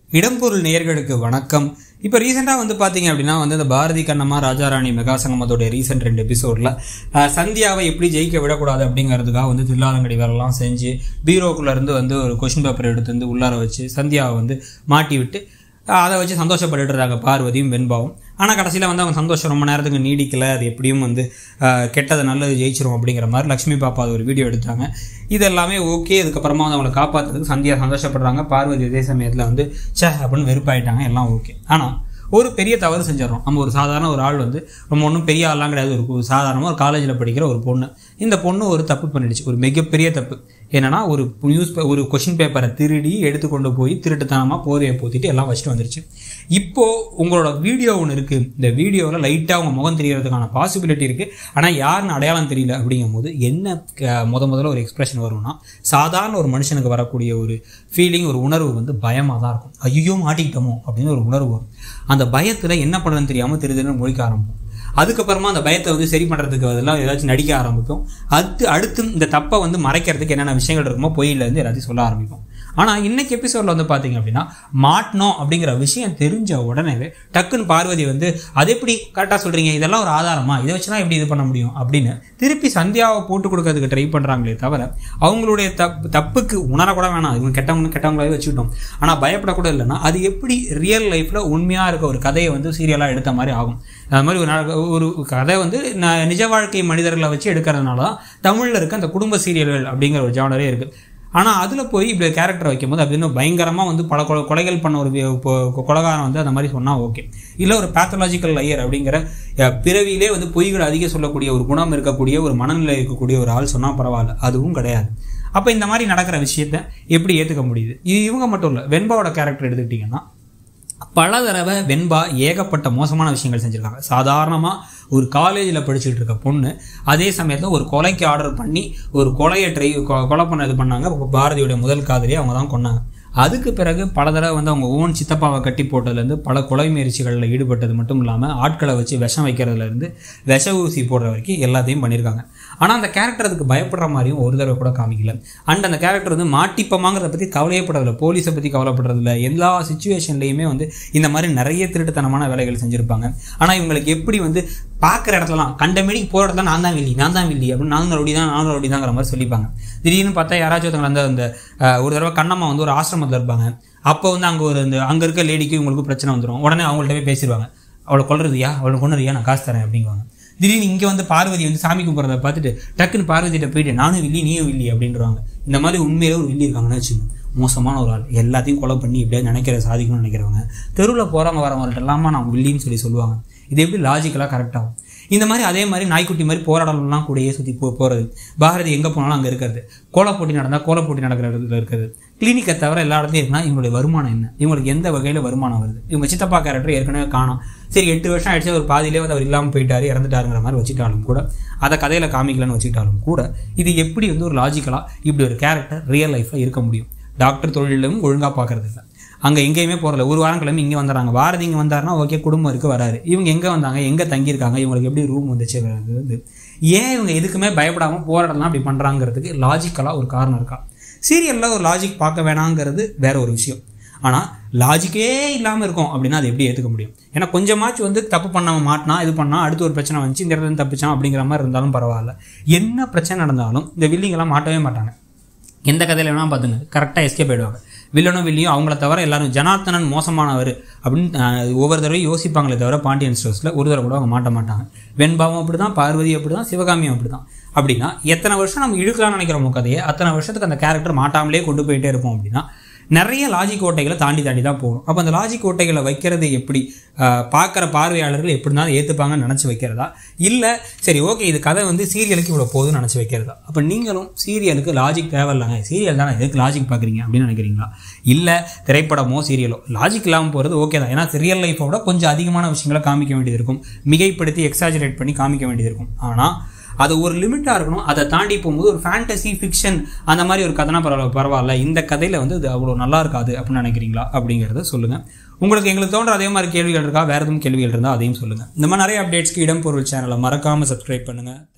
இடம்பொருள் நேயர்களுக்கு வணக்கம் இப்போ ரீசெண்டாக வந்து பார்த்தீங்க அப்படின்னா வந்து இந்த பாரதி கண்ணம்மா ராஜாராணி மெகா சங்கமத்தோட ரீசெண்ட் ரெண்டு எபிசோடில் சந்தியாவை எப்படி ஜெயிக்க விடக்கூடாது அப்படிங்கிறதுக்காக வந்து தில்லாலங்கடி வேலைலாம் செஞ்சு பீரோக்குள்ள இருந்து வந்து ஒரு கொஷின் பேப்பர் எடுத்து வந்து உள்ளார வச்சு சந்தியாவை வந்து மாட்டி விட்டு ஆஹ் அதை வச்சு சந்தோஷப்பட்டுட்டு இருந்தாங்க பார்வதியும் வெண்பாவும் ஆனால் கடைசியில் வந்து அவங்க சந்தோஷம் ரொம்ப நேரத்துக்கு நீடிக்கல அது எப்படியும் வந்து ஆஹ் கெட்டது நல்லது ஜெயிச்சிரும் அப்படிங்கிற மாதிரி லக்ஷ்மி பாப்பா அது ஒரு வீடியோ எடுத்தாங்க இது எல்லாமே ஓகே அதுக்கப்புறமா வந்து அவங்களை காப்பாற்றுறதுக்கு சந்தியா சந்தோஷப்படுறாங்க பார்வதி அதே சமயத்தில் வந்து ச்சே அப்படின்னு வெறுப்பாயிட்டாங்க எல்லாம் ஓகே ஆனால் ஒரு பெரிய தவறு செஞ்சிடறோம் நம்ம ஒரு சாதாரண ஒரு ஆள் வந்து நம்ம ஒன்றும் பெரிய ஆள்லாம் கிடையாது ஒரு சாதாரணமாக ஒரு காலேஜில் படிக்கிற ஒரு பொண்ணு இந்த பொண்ணு ஒரு தப்பு பண்ணிடுச்சு ஒரு மிகப்பெரிய தப்பு என்னன்னா ஒரு நியூஸ் ஒரு கொஷின் பேப்பரை திருடி எடுத்து கொண்டு போய் திருட்டுத்தனமாக போதையை போத்திட்டு எல்லாம் வச்சுட்டு வந்துருச்சு இப்போ உங்களோட வீடியோ ஒன்று இருக்குது இந்த வீடியோவில் லைட்டாக உங்கள் முகம் தெரியறதுக்கான பாசிபிலிட்டி இருக்குது ஆனால் யாருன்னு அடையாளம் தெரியல அப்படிங்கும்போது என்ன க- முத முதல்ல ஒரு எக்ஸ்பிரஷன் வரும்னா சாதாரண ஒரு மனுஷனுக்கு வரக்கூடிய ஒரு ஃபீலிங் ஒரு உணர்வு வந்து பயமாக தான் இருக்கும் ஐயோ மாட்டிக்கிட்டோமோ அப்படின்னு ஒரு உணர்வு வரும் அந்த பயத்தில் என்ன பண்ணுறதுன்னு தெரியாமல் திரு திருன்னு முழிக்க ஆரம்பிக்கும் அதுக்கப்புறமா அந்த பயத்தை வந்து சரி பண்ணுறதுக்கு அதெல்லாம் ஏதாச்சும் நடிக்க ஆரம்பிக்கும் அடுத்து அடுத்து இந்த தப்பை வந்து மறைக்கிறதுக்கு என்னென்ன விஷயங்கள் இருக்குமோ பொய்யிலேருந்து எல்லாத்தையும் சொல்ல ஆரம்பிக்கும் ஆனால் இன்னைக்கு எபிசோடில் வந்து பார்த்தீங்க அப்படின்னா மாட்டினோம் அப்படிங்கிற விஷயம் தெரிஞ்ச உடனேவே டக்குன்னு பார்வதி வந்து அது எப்படி கரெக்டாக சொல்கிறீங்க இதெல்லாம் ஒரு ஆதாரமா இதை வச்சு தான் எப்படி இது பண்ண முடியும் அப்படின்னு திருப்பி சந்தியாவை போட்டு கொடுக்கறதுக்கு ட்ரை பண்ணுறாங்களே தவிர அவங்களுடைய தப்பு தப்புக்கு உணரக்கூட வேணாம் இவங்க கெட்டவங்க கெட்டவங்களாவே வச்சுக்கிட்டோம் ஆனால் பயப்படக்கூட இல்லைன்னா அது எப்படி ரியல் லைஃப்பில் உண்மையாக இருக்க ஒரு கதையை வந்து சீரியலாக எடுத்த மாதிரி ஆகும் அது மாதிரி ஒரு நா- ஒரு கதை வந்து ந- நிஜ வாழ்க்கை மனிதர்களை வச்சு எடுக்கிறதுனால தான் தமிழில் இருக்க அந்த குடும்ப சீரியல்கள் அப்படிங்கிற ஒரு ஜானரே இருக்குது ஆனால் அதில் போய் இப்படி கேரக்டர் வைக்கும்போது அது இன்னும் பயங்கரமாக வந்து பல கொலை கொலைகள் பண்ண ஒரு வி- கொ- கொலைகாரன் வந்து அந்த மாதிரி சொன்னால் ஓகே இல்லை ஒரு பேத்தலாஜிக்கல் லையர் அப்படிங்கிற அஹ், பிறவியிலே வந்து பொய்கள் அதிக சொல்லக்கூடிய ஒரு குணம் இருக்கக்கூடிய ஒரு மனநிலை இருக்கக்கூடிய ஒரு ஆள் சொன்னால் பரவாயில்ல அதுவும் கிடையாது அப்போ இந்த மாதிரி நடக்கிற விஷயத்த எப்படி ஏற்றுக்க முடியுது இது இவங்க மட்டும் இல்லை வெண்பாவோட கேரக்டர் எடுத்துக்கிட்டிங்கன்னா பல தடவை வெண்பா ஏகப்பட்ட மோசமான விஷயங்கள் செஞ்சுருக்காங்க சாதாரணமாக ஒரு காலேஜில் படிச்சுட்டு இருக்க பொண்ணு அதே சமயத்தில் ஒரு கொலைக்கு ஆர்டர் பண்ணி ஒரு கொலையை ட்ரை கொ- கொலை பண்ண இது பண்ணாங்க அப்ப பாரதியோட முதல் காதலியை அவங்க தான் கொன்னாங்க அதுக்கு பிறகு பல தடவை வந்து அவங்க ஓன் சித்தப்பாவை கட்டி போட்டதுலேருந்து பல கொலை முயற்சிகளில் ஈடுபட்டது மட்டும் இல்லாமல் ஆட்களை வச்சு விஷம் வைக்கிறதுலேருந்து விஷ ஊசி போடுற வரைக்கும் எல்லாத்தையும் பண்ணியிருக்காங்க ஆனால் அந்த கேரக்டர் அதுக்கு பயப்படுற மாதிரியும் ஒரு தடவை கூட காமிக்கல அண்ட் அந்த கேரக்டர் வந்து மாட்டிப்போமாங்கிறத பற்றி கவலையே படுறதில்ல போலீஸை பற்றி கவலைப்படுறதில்ல எல்லா சுச்சுவேஷன்லையுமே வந்து இந்த மாதிரி நிறைய திருட்டுத்தனமான வேலைகள் செஞ்சுருப்பாங்க ஆனால் இவங்களுக்கு எப்படி வந்து பார்க்குற இடத்துலலாம் கண்ட மேடிக்கு போகிற இடத்துல நான் தான் வில்லி நான் தான் வில்லி அப்படின்னு நானும் ரவுடி தான் நானும் ரவுடி தாங்கிற மாதிரி சொல்லிப்பாங்க திடீர்னு பார்த்தா யாராச்சும் ஒருத்தவங்க வந்து அந்த அஹ், ஒரு தடவை கண்ணம்மா வந்து ஒரு ஆசிரமத்தில் இருப்பாங்க அப்போ வந்து அங்கே ஒரு இந்த அங்கே இருக்க லேடிக்கு இவங்களுக்கு பிரச்சனை வந்துடும் உடனே அவங்கள்ட்ட போய் பேசிடுவாங்க அவளை கொல்றதுயா அவளை கொண்டுறியா நான் காசு தரேன் அப்படிங்குவாங்க திடீர்னு இங்கே வந்து பார்வதி வந்து சாமி கும்பிட்றத பார்த்துட்டு டக்குன்னு பார்வதிகிட்ட போயிட்டு நானும் வில்லி நீயும் வில்லி அப்படின்றவாங்க இந்த மாதிரி உண்மையிலே ஒரு வில்லி இருக்காங்கன்னு வச்சுக்கோங்க மோசமான ஒரு ஆள் எல்லாத்தையும் கொலை பண்ணி இப்படியே நினைக்கிற சாதிக்கணும்னு நினைக்கிறவங்க தெருவில் போகிறவங்க வரவங்கள்ட்ட எல்லாமா நான் வில்லின்னு சொல்லி சொல்லுவாங்க இது எப்படி லாஜிக்கலாக கரெக்டாகும் இந்த மாதிரி அதே மாதிரி நாய்க்குட்டி மாதிரி போராடலாம் கூடயே சுற்றி போ போகிறது பாரதி எங்கே போனாலும் அங்கே இருக்கிறது கோல போட்டி நடந்தால் கோல போட்டி நடக்கிற இடத்துல இருக்கிறது கிளினிக்கை தவிர எல்லா இடத்துலையும் இருக்குன்னா இவங்களுடைய வருமானம் என்ன இவங்களுக்கு எந்த வகையில் வருமானம் வருது இவங்க சித்தப்பா கேரக்டர் ஏற்கனவே காணோம் சரி எட்டு வருஷம் ஆயிடுச்சு ஒரு பாதியிலே வந்து அவர் இல்லாமல் போயிட்டாரு இறந்துட்டாருங்கிற மாதிரி வச்சுட்டாலும் கூட அதை கதையில் காமிக்கலன்னு வச்சுக்கிட்டாலும் கூட இது எப்படி வந்து ஒரு லாஜிக்கலாக இப்படி ஒரு கேரக்டர் ரியல் லைஃப்பில் இருக்க முடியும் டாக்டர் தொழிலும் ஒழுங்காக பார்க்கறது இல்லை அங்கே எங்கேயுமே போகிறல ஒரு வாரம் கிளம்பி இங்கே வந்துடுறாங்க பாரதி இங்கே வந்தாருன்னா ஓகே குடும்பம் இருக்குது வராரு இவங்க எங்கே வந்தாங்க எங்கே தங்கியிருக்காங்க இவங்களுக்கு எப்படி ரூம் வந்துச்சு அது வந்து ஏன் இவங்க எதுக்குமே பயப்படாமல் போராடலாம் அப்படி பண்ணுறாங்கிறதுக்கு லாஜிக்கலாக ஒரு காரணம் இருக்கா சீரியலில் ஒரு லாஜிக் பார்க்க வேணாங்கிறது வேற ஒரு விஷயம் ஆனால் லாஜிக்கே இல்லாமல் இருக்கும் அப்படின்னா அதை எப்படி ஏற்றுக்க முடியும் ஏன்னா கொஞ்சமாச்சும் வந்து தப்பு பண்ணாமல் மாட்டினா இது பண்ணால் அடுத்து ஒரு பிரச்சனை வந்துச்சு இந்த இடத்துல இருந்து தப்பிச்சான் அப்படிங்கிற மாதிரி இருந்தாலும் பரவாயில்ல என்ன பிரச்சனை நடந்தாலும் இந்த வில்லிங்கெல்லாம் மாட்டவே மாட்டாங்க எந்த கதையில் வேணால் பார்த்துங்க கரெக்டாக எஸ்கேப் ஆயிடுவாங்க வில்லனும் வில்லியும் அவங்கள தவிர எல்லாரும் ஜனார்த்தனன் மோசமானவர் அப்படின்னு அஹ், ஒவ்வொரு தடவையும் யோசிப்பாங்களே தவிர பாண்டியன் ஸ்டோர்ஸில் ஒரு தடவை கூட அவங்க மாட்ட மாட்டாங்க வெண்பாவும் அப்படி தான் பார்வதி அப்படி தான் சிவகாமியும் அப்படி தான் அப்படின்னா எத்தனை வருஷம் நம்ம இழுக்கலாம்னு நினைக்கிறோமோ கதையை அத்தனை வருஷத்துக்கு அந்த கேரக்டர் மாட்டாமலே கொண்டு போயிட்டே இருப்போம் அப்படின்னா நிறைய லாஜிக் ஓட்டைகளை தாண்டி தாண்டி தான் போகணும் அப்போ அந்த லாஜிக் ஓட்டைகளை வைக்கிறது எப்படி பார்க்குற பார்வையாளர்கள் எப்படி இருந்தாலும் ஏற்றுப்பாங்கன்னு நினச்சி வைக்கிறதா இல்லை சரி ஓகே இது கதை வந்து சீரியலுக்கு இவ்வளோ போதும்னு நினச்சி வைக்கிறதா அப்போ நீங்களும் சீரியலுக்கு லாஜிக் தேவையில்லைங்க சீரியல் தானே எதுக்கு லாஜிக் பார்க்குறீங்க அப்படின்னு நினைக்கிறீங்களா இல்லை திரைப்படமோ சீரியலோ லாஜிக் இல்லாமல் போகிறது ஓகே தான் ஏன்னா ரியல் லைஃப்பை விட கொஞ்சம் அதிகமான விஷயங்களை காமிக்க வேண்டியது இருக்கும் மிகைப்படுத்தி எக்ஸாஜரேட் பண்ணி காமிக்க வேண்டியது இருக்கும் ஆனால் அது ஒரு லிமிட்டாக இருக்கணும் அதை தாண்டி போகும்போது ஒரு ஃபேண்டசி ஃபிக்ஷன் அந்த மாதிரி ஒரு கதைனா பரவாயில்ல பரவாயில்ல இந்த கதையில் வந்து இது அவ்வளோ நல்லா இருக்காது அப்படின்னு நினைக்கிறீங்களா அப்படிங்கிறத சொல்லுங்கள் உங்களுக்கு எங்களுக்கு தோன்ற அதே மாதிரி கேள்விகள் இருக்கா வேறு எதுவும் கேள்விகள் இருந்தால் அதையும் சொல்லுங்கள் இந்த மாதிரி நிறைய அப்டேட்ஸ்க்கு இடம் பொருள் சேனலை மறக்காமல் சப்ஸ்கிரைப் பண்ணுங்கள்